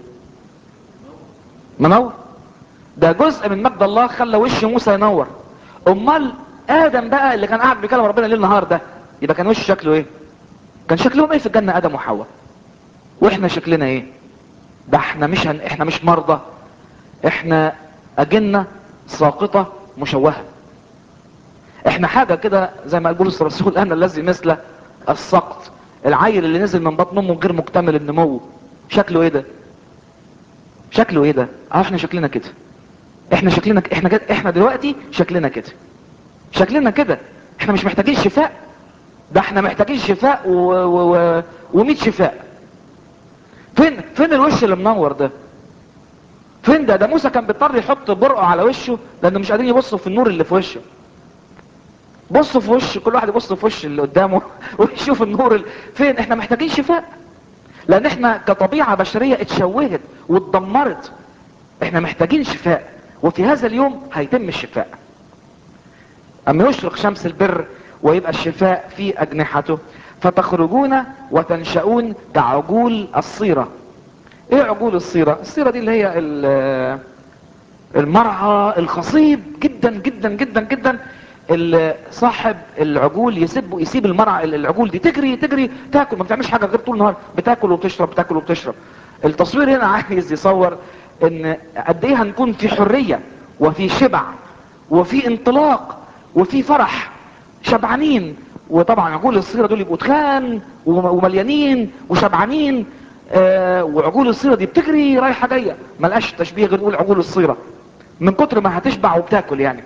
منور ده جزء من مجد الله خلى وش موسى ينور امال ادم بقى اللي كان قاعد بيكلم ربنا ليل نهار ده يبقى كان وشه شكله ايه كان شكلهم ايه في الجنة ادم وحواء واحنا شكلنا ايه ده احنا مش هن... احنا مش مرضى احنا اجنة ساقطة مشوهة احنا حاجة كده زي ما قال بولس الرسول انا الذي مثل السقط العيل اللي نزل من بطن امه غير مكتمل النمو شكله ايه ده شكله ايه ده اه احنا شكلنا كده احنا شكلنا ك- احنا كده احنا دلوقتي شكلنا كده شكلنا كده احنا مش محتاجين شفاء ده احنا محتاجين شفاء و... و... و... وميت شفاء فين فين الوش اللي منور ده فين ده ده موسى كان بيضطر يحط برقه على وشه لانه مش قادرين يبصوا في النور اللي في وشه بصوا في وش كل واحد يبص في وش اللي قدامه ويشوف النور ال... فين احنا محتاجين شفاء لان احنا كطبيعة بشرية اتشوهت واتدمرت احنا محتاجين شفاء وفي هذا اليوم هيتم الشفاء اما يشرق شمس البر ويبقى الشفاء في اجنحته فتخرجون وتنشؤون كعجول الصيرة ايه عجول الصيرة الصيرة دي اللي هي ال- المرعى الخصيب جدا جدا جدا جدا اللي صاحب العجول يسيب يسيب المرعى العجول دي تجري تجري تاكل ما بتعملش حاجه غير طول النهار بتاكل وبتشرب بتاكل وبتشرب التصوير هنا عايز يصور ان قد ايه هنكون في حريه وفي شبع وفي انطلاق وفي فرح شبعانين وطبعا عجول الصيره دول يبقوا تخان وم- ومليانين وشبعانين آه وعجول الصيره دي بتجري رايحه جايه ملقاش تشبيه غير نقول عجول الصيره من كتر ما هتشبع وبتاكل يعني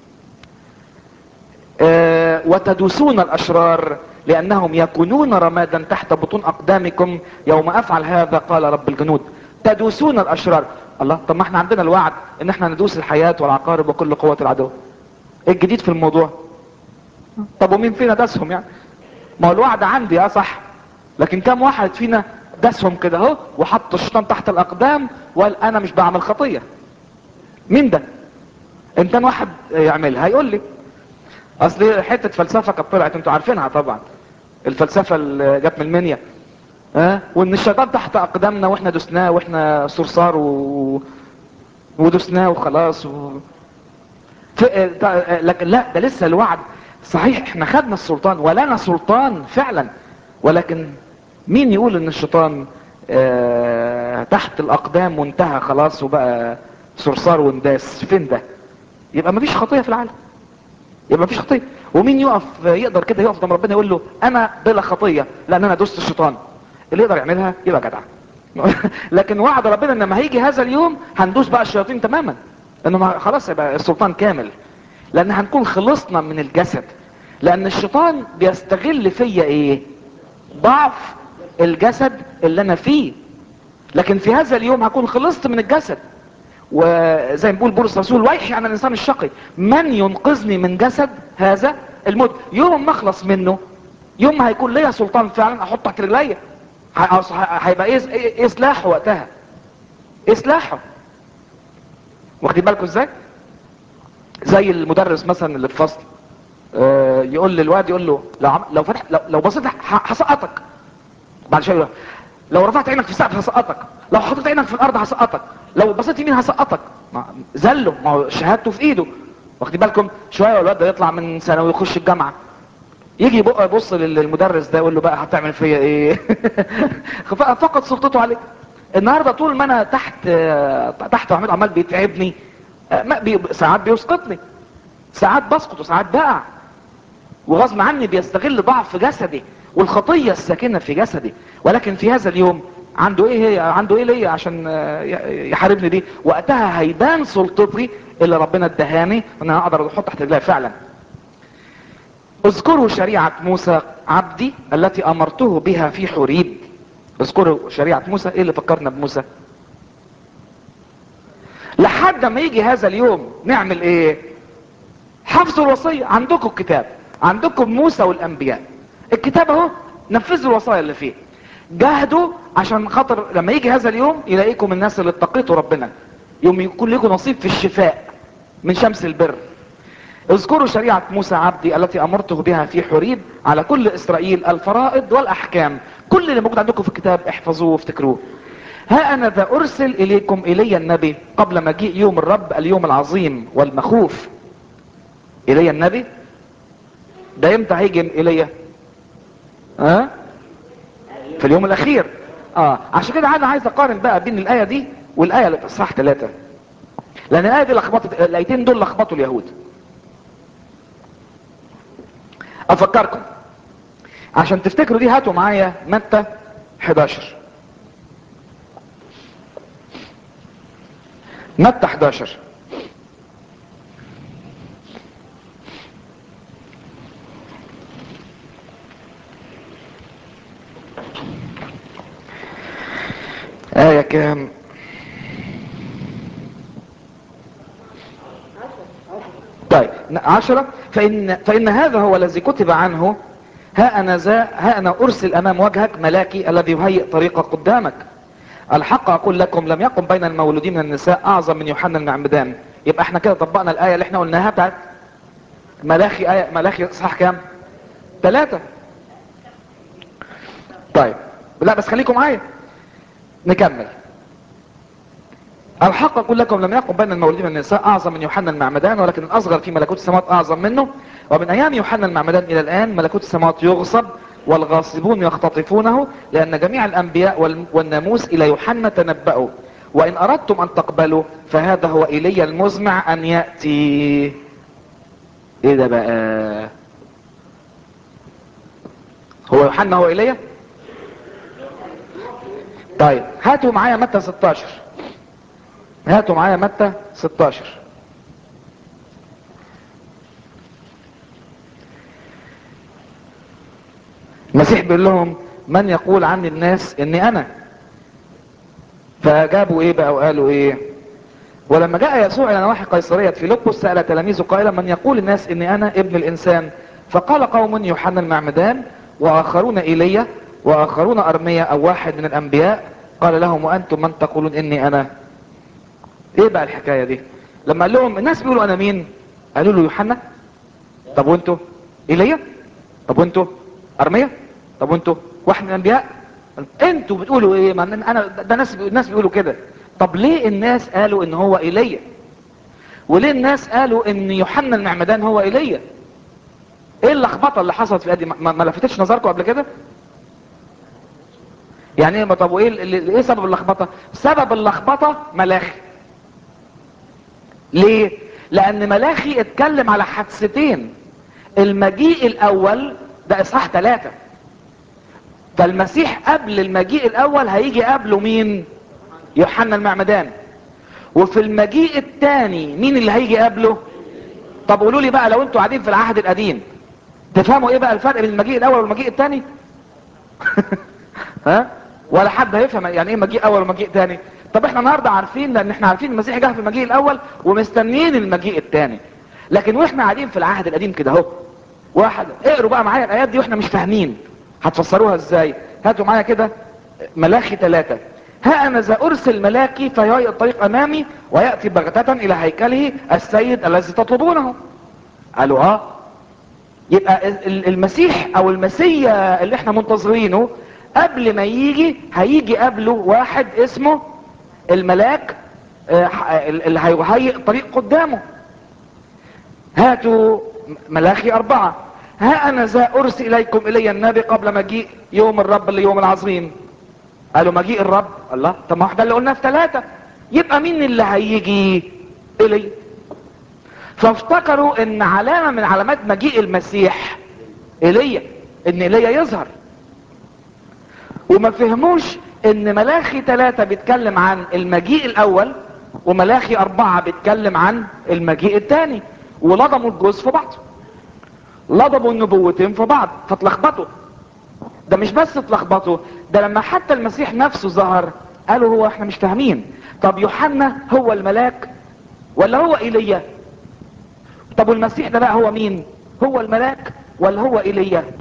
آه، وتدوسون الاشرار لانهم يكونون رمادا تحت بطون اقدامكم يوم افعل هذا قال رب الجنود تدوسون الاشرار الله طب ما احنا عندنا الوعد ان احنا ندوس الحياة والعقارب وكل قوة العدو ايه الجديد في الموضوع طب ومين فينا داسهم يعني ما هو الوعد عندي اه صح لكن كم واحد فينا داسهم كده اهو وحط الشيطان تحت الاقدام وقال انا مش بعمل خطية مين ده ان كان واحد يعملها هيقول لي اصل حته فلسفه كانت طلعت انتوا عارفينها طبعا الفلسفه اللي جت من المنيا ها أه؟ وان الشيطان تحت اقدامنا واحنا دوسناه واحنا صرصار و... ودوسناه وخلاص و... ف... آه، لكن لا ده لسه الوعد صحيح احنا خدنا السلطان ولنا سلطان فعلا ولكن مين يقول ان الشيطان اه تحت الاقدام وانتهى خلاص وبقى صرصار وانداس فين ده يبقى مفيش خطيه في العالم يبقى مفيش خطيه ومين يقف يقدر كده يقف قدام ربنا يقول له انا بلا خطيه لان انا دوست الشيطان اللي يقدر يعملها يبقى جدع لكن وعد ربنا ان لما هيجي هذا اليوم هندوس بقى الشياطين تماما لانه ما- خلاص يبقى السلطان كامل لان هنكون خلصنا من الجسد لان الشيطان بيستغل فيا ايه ضعف الجسد اللي انا فيه لكن في هذا اليوم هكون خلصت من الجسد وزي ما بيقول بولس الرسول ويحي عن الانسان الشقي من ينقذني من جسد هذا الموت يوم ما اخلص منه يوم ما هيكون ليا سلطان فعلا احط تحت رجليا ه- أص- ه- هيبقى ايه ايه إيه سلاحه وقتها ايه سلاحه واخدين بالكم ازاي زي المدرس مثلا اللي في فصل آه، يقول للواد يقول له لو عم... لو فتح لو, لو بصيت ه- هسقطك بعد شويه يقول له، لو رفعت عينك في السقف هسقطك لو حطيت عينك في الارض هسقطك لو بصيت يمين هسقطك ما- زله ما هو شهادته في ايده واخدين بالكم شويه والواد ده يطلع من ثانوي يخش الجامعه يجي يبقى يبص للمدرس ده يقول له بقى هتعمل فيا ايه ف- فقد سلطته عليك النهارده طول ما انا تحت آه، تحت محمود عمال بيتعبني آه، ما بي... ساعات بيسقطني ساعات بسقط وساعات بقع وغصب عني بيستغل ضعف جسدي والخطية الساكنة في جسدي ولكن في هذا اليوم عنده ايه هي عنده ايه ليا عشان آه، ي- يحاربني دي وقتها هيبان سلطتي اللي ربنا ادهاني ان انا اقدر احط تحت رجلي فعلا اذكروا شريعة موسى عبدي التي امرته بها في حريب اذكروا شريعة موسى ايه اللي فكرنا بموسى لحد ما يجي هذا اليوم نعمل ايه حفظوا الوصية عندكم الكتاب عندكم موسى والانبياء الكتاب اهو نفذوا الوصايا اللي فيه جاهدوا عشان خاطر لما يجي هذا اليوم يلاقيكم الناس اللي اتقيتوا ربنا يوم يكون لكم نصيب في الشفاء من شمس البر اذكروا شريعة موسى عبدي التي امرته بها في حريب على كل اسرائيل الفرائض والاحكام كل اللي موجود عندكم في الكتاب احفظوه وافتكروه ها انا ذا ارسل اليكم الي النبي قبل مجيء يوم الرب اليوم العظيم والمخوف الي النبي ده امتى هيجي الي ها في اليوم الاخير اه عشان كده انا عايز اقارن بقى بين الايه دي والايه اللي في اصحاح ثلاثة لان الايه دي لخبطت الايتين دول لخبطوا اليهود افكركم عشان تفتكروا دي هاتوا معايا متى 11 متى 11 آية كام طيب عشرة فإن, فإن هذا هو الذي كتب عنه ها أنا ذا ها أنا أرسل أمام وجهك ملاكي الذي يهيئ طريقك قدامك الحق أقول لكم لم يقم بين المولودين من النساء أعظم من يوحنا المعمدان يبقى احنا كده طبقنا الآية اللي احنا قلناها بتاعت ملاخي آية ملاخي صح كام ثلاثة طيب لا بس خليكم معايا نكمل الحق اقول لكم لم يقم بين المولودين من النساء اعظم من يوحنا المعمدان ولكن الاصغر في ملكوت السماوات اعظم منه ومن ايام يوحنا المعمدان الى الان ملكوت السماوات يغصب والغاصبون يختطفونه لان جميع الانبياء وال- والناموس الى يوحنا تنبأوا وان اردتم ان تقبلوا فهذا هو ايليا المزمع ان ياتي ايه ده بقى هو يوحنا هو ايليا طيب هاتوا معايا متى 16 هاتوا معايا متى 16 المسيح بيقول لهم من يقول عني الناس اني انا فجابوا ايه بقى وقالوا ايه ولما جاء يسوع الى نواحي قيصرية فيلبس سأل تلاميذه قائلا من يقول الناس اني انا ابن الانسان فقال قوم يوحنا المعمدان واخرون ايليا واخرون ارميا او واحد من الانبياء قال لهم وانتم من تقولون اني انا ايه بقى الحكاية دي لما قال لهم الناس بيقولوا انا مين قالوا له يوحنا طب وانتوا ايليا طب وانتوا ارميا طب وانتوا واحد من الانبياء انتوا بتقولوا ايه ما انا ده ناس الناس بيقولوا كده طب ليه الناس قالوا ان هو ايليا وليه الناس قالوا ان يوحنا المعمدان هو ايليا ايه اللخبطه اللي حصلت في ادي ما, ما لفتتش نظركم قبل كده يعني ايه طب وايه ال- ال- ايه سبب اللخبطه سبب اللخبطه ملاخي ليه لان ملاخي اتكلم على حادثتين المجيء الاول ده اصحاح ثلاثة فالمسيح قبل المجيء الاول هيجي قبله مين يوحنا المعمدان وفي المجيء الثاني مين اللي هيجي قبله طب قولوا لي بقى لو انتوا قاعدين في العهد القديم تفهموا ايه بقى الفرق بين المجيء الاول والمجيء الثاني ها ولا حد هيفهم يعني ايه مجيء اول ومجيء ثاني طب احنا النهارده عارفين لان احنا عارفين المسيح جه في المجيء الاول ومستنيين المجيء الثاني لكن واحنا قاعدين في العهد القديم كده اهو واحد اقروا بقى معايا الايات دي واحنا مش فاهمين هتفسروها ازاي هاتوا معايا كده ملاخي ثلاثة ها انا ذا ارسل ملاكي فيهيئ الطريق امامي وياتي بغتة الى هيكله السيد الذي تطلبونه قالوا اه يبقى ال- المسيح او المسيا اللي احنا منتظرينه قبل ما يجي هيجي قبله واحد اسمه الملاك آه، ح- اللي هيهيئ الطريق قدامه هاتوا ملاخي أربعة ها أنا ذا أرسل إليكم إلي النبي قبل مجيء يوم الرب اللي يوم العظيم قالوا مجيء الرب الله طب ما احنا اللي قلنا في ثلاثة يبقى مين اللي هيجي إلي فافتكروا ان علامة من علامات مجيء المسيح ايليا ان ايليا يظهر وما فهموش ان ملاخي ثلاثة بيتكلم عن المجيء الاول وملاخي اربعة بيتكلم عن المجيء الثاني ولضموا الجوز في بعض لضموا النبوتين في بعض فتلخبطوا ده مش بس اتلخبطوا ده لما حتى المسيح نفسه ظهر قالوا هو احنا مش فاهمين طب يوحنا هو الملاك ولا هو ايليا طب والمسيح ده بقى هو مين هو الملاك ولا هو ايليا